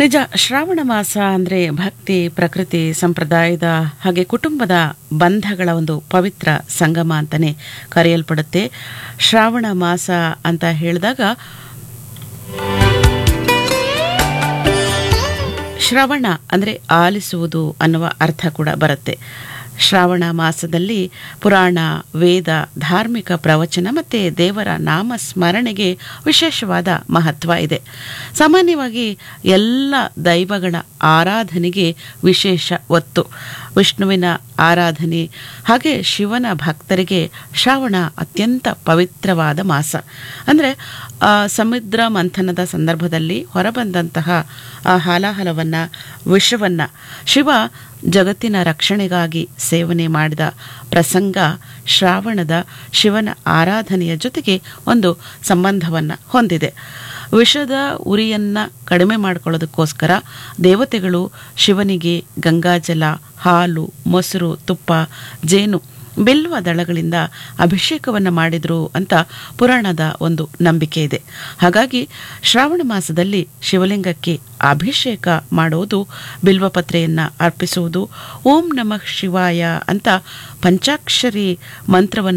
ನಿಜ ಶ್ರಾವಣ ಮಾಸ ಅಂದರೆ ಭಕ್ತಿ ಪ್ರಕೃತಿ ಸಂಪ್ರದಾಯದ ಹಾಗೆ ಕುಟುಂಬದ ಬಂಧಗಳ ಒಂದು ಪವಿತ್ರ ಸಂಗಮ ಅಂತಲೇ ಕರೆಯಲ್ಪಡುತ್ತೆ ಶ್ರಾವಣ ಮಾಸ ಅಂತ ಹೇಳಿದಾಗ ಶ್ರವಣ ಅಂದರೆ ಆಲಿಸುವುದು ಅನ್ನುವ ಅರ್ಥ ಕೂಡ ಬರುತ್ತೆ ಶ್ರಾವಣ ಮಾಸದಲ್ಲಿ ಪುರಾಣ ವೇದ ಧಾರ್ಮಿಕ ಪ್ರವಚನ ಮತ್ತು ದೇವರ ನಾಮ ಸ್ಮರಣೆಗೆ ವಿಶೇಷವಾದ ಮಹತ್ವ ಇದೆ ಸಾಮಾನ್ಯವಾಗಿ ಎಲ್ಲ ದೈವಗಳ ಆರಾಧನೆಗೆ ವಿಶೇಷ ಒತ್ತು ವಿಷ್ಣುವಿನ ಆರಾಧನೆ ಹಾಗೆ ಶಿವನ ಭಕ್ತರಿಗೆ ಶ್ರಾವಣ ಅತ್ಯಂತ ಪವಿತ್ರವಾದ ಮಾಸ ಅಂದರೆ ಸಮುದ್ರ ಮಂಥನದ ಸಂದರ್ಭದಲ್ಲಿ ಹೊರಬಂದಂತಹ ಆ ಹಾಲಾಹಲವನ್ನು ವಿಷವನ್ನು ಶಿವ ಜಗತ್ತಿನ ರಕ್ಷಣೆಗಾಗಿ ಸೇವನೆ ಮಾಡಿದ ಪ್ರಸಂಗ ಶ್ರಾವಣದ ಶಿವನ ಆರಾಧನೆಯ ಜೊತೆಗೆ ಒಂದು ಸಂಬಂಧವನ್ನು ಹೊಂದಿದೆ ವಿಷದ ಉರಿಯನ್ನು ಕಡಿಮೆ ಮಾಡಿಕೊಳ್ಳೋದಕ್ಕೋಸ್ಕರ ದೇವತೆಗಳು ಶಿವನಿಗೆ ಗಂಗಾಜಲ ಹಾಲು ಮೊಸರು ತುಪ್ಪ ಜೇನು ಬಿಲ್ವ ದಳಗಳಿಂದ ಅಭಿಷೇಕವನ್ನು ಮಾಡಿದರು ಅಂತ ಪುರಾಣದ ಒಂದು ನಂಬಿಕೆ ಇದೆ ಹಾಗಾಗಿ ಶ್ರಾವಣ ಮಾಸದಲ್ಲಿ ಶಿವಲಿಂಗಕ್ಕೆ ಅಭಿಷೇಕ ಮಾಡುವುದು ಬಿಲ್ವಪತ್ರೆಯನ್ನು ಅರ್ಪಿಸುವುದು ಓಂ ನಮಃ ಶಿವಾಯ ಅಂತ ಪಂಚಾಕ್ಷರಿ ಮಂತ್ರವನ್ನು